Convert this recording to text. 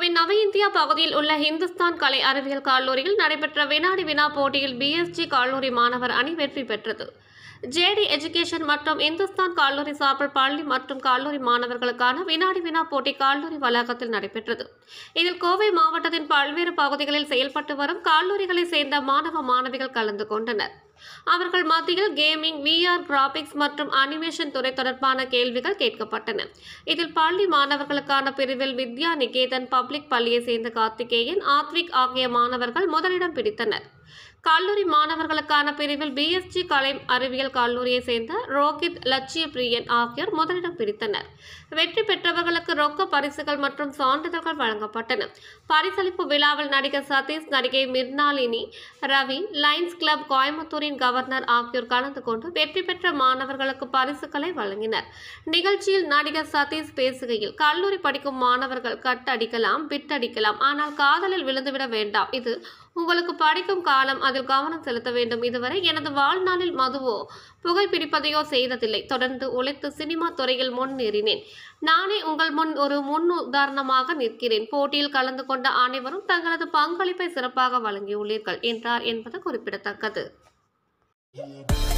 நவ இந்தியா பகுதியில் உள்ள இந்துஸ்தான் கலை அறிவியல் கல்லூரியில் நடைபெற்ற வினாடி வினா போட்டியில் பிஎஸ்ஜி கல்லூரி மாணவர் அணி வெற்றி பெற்றது ஜேடி எஜுகேஷன் மற்றும் இந்துஸ்தான் கல்லூரி சார்பில் பள்ளி மற்றும் கல்லூரி மாணவர்களுக்கான வினாடி வினா போட்டி கல்லூரி வளாகத்தில் நடைபெற்றது இதில் கோவை மாவட்டத்தின் பல்வேறு பகுதிகளில் செயல்பட்டு வரும் கல்லூரிகளைச் சேர்ந்த மாணவ மாணவிகள் கலந்து கொண்டனர் அவர்கள் மத்தியில் கேமிங் விஆர் கிராபிக்ஸ் மற்றும் அனிமேஷன் துறை தொடர்பான கேள்விகள் கேட்கப்பட்டன இதில் பள்ளி மாணவர்களுக்கான பிரிவில் வித்யா நிகேதன் பப்ளிக் பள்ளியை சேர்ந்த கார்த்திகேயன் ஆத்விக் ஆகிய மாணவர்கள் முதலிடம் பிடித்தனர் கல்லூரி மாணவர்களுக்கான பிரிவில் பிஎஸ்ஜி கலை அறிவியல் கல்லூரியை சேர்ந்த ரோஹித் லட்சிய பிரியன் ஆகியோர் முதலிடம் பிடித்தனர் வெற்றி பெற்றவர்களுக்கு ரொக்க பரிசுகள் மற்றும் சான்றிதழ்கள் வழங்கப்பட்டன பரிசளிப்பு விழாவில் நடிகர் சதீஷ் நடிகை மிர்னாலினி ரவி லைன்ஸ் கிளப் கோயம்புத்தூரின் கவர்னர் ஆகியோர் கலந்து கொண்டு வெற்றி பெற்ற மாணவர்களுக்கு பரிசுகளை வழங்கினர் நிகழ்ச்சியில் நடிகர் சதீஷ் பேசுகையில் கல்லூரி படிக்கும் மாணவர்கள் கட் அடிக்கலாம் பிட் அடிக்கலாம் ஆனால் காதலில் விழுந்துவிட வேண்டாம் இது உங்களுக்கு படிக்கும் காலம் அதில் கவனம் செலுத்த வேண்டும் இதுவரை எனது வாழ்நாளில் மதுவோ புகைப்பிடிப்பதையோ செய்ததில்லை தொடர்ந்து உழைத்து சினிமா துறையில் முன்னேறினேன் நானே உங்கள் முன் ஒரு முன் உதாரணமாக நிற்கிறேன் போட்டியில் கலந்து கொண்ட அனைவரும் தங்களது பங்களிப்பை சிறப்பாக வழங்கியுள்ளீர்கள் என்றார் என்பது குறிப்பிடத்தக்கது